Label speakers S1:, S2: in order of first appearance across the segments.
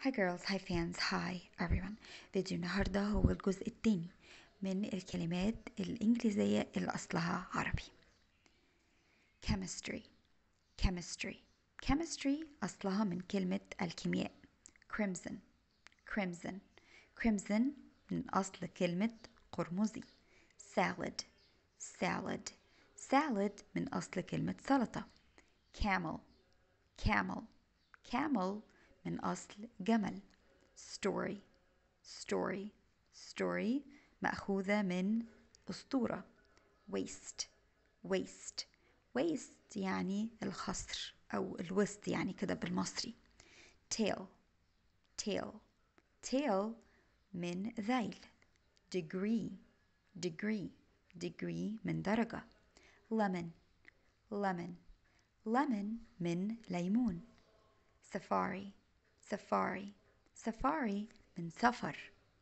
S1: Hi girls, hi fans, hi everyone فيديو النهاردة هو الجزء الثاني من الكلمات الإنجليزية اللي أصلها عربي chemistry chemistry chemistry أصلها من كلمة الكيمياء crimson crimson crimson من أصل كلمة قرمزي salad salad salad من أصل كلمة سلطة camel camel camel من أصل جمل story story story مأخوذة من أسطورة waste waste waste يعني الخصر أو الوسط يعني كده بالمصري tail tail tail من ذيل degree degree degree من درجة lemon lemon lemon من ليمون safari safari safari من سفر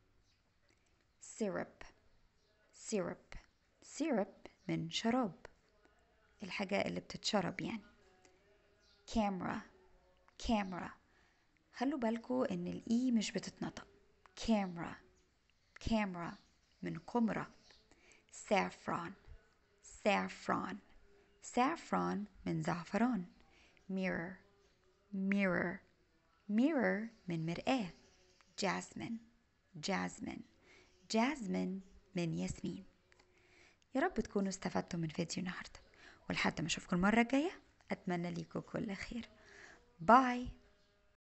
S1: syrup syrup syrup من شراب الحاجة اللي بتتشرب يعني camera camera خلوا بالكوا ان الاي مش بتتنطق camera camera من قمرة saffron saffron saffron من زعفران mirror mirror mirror من مرآة jasmine jasmine jasmine من ياسمين يا رب تكونوا استفدتوا من فيديو النهارده ولحد ما اشوفكم المره الجايه اتمنى ليكم كل خير باي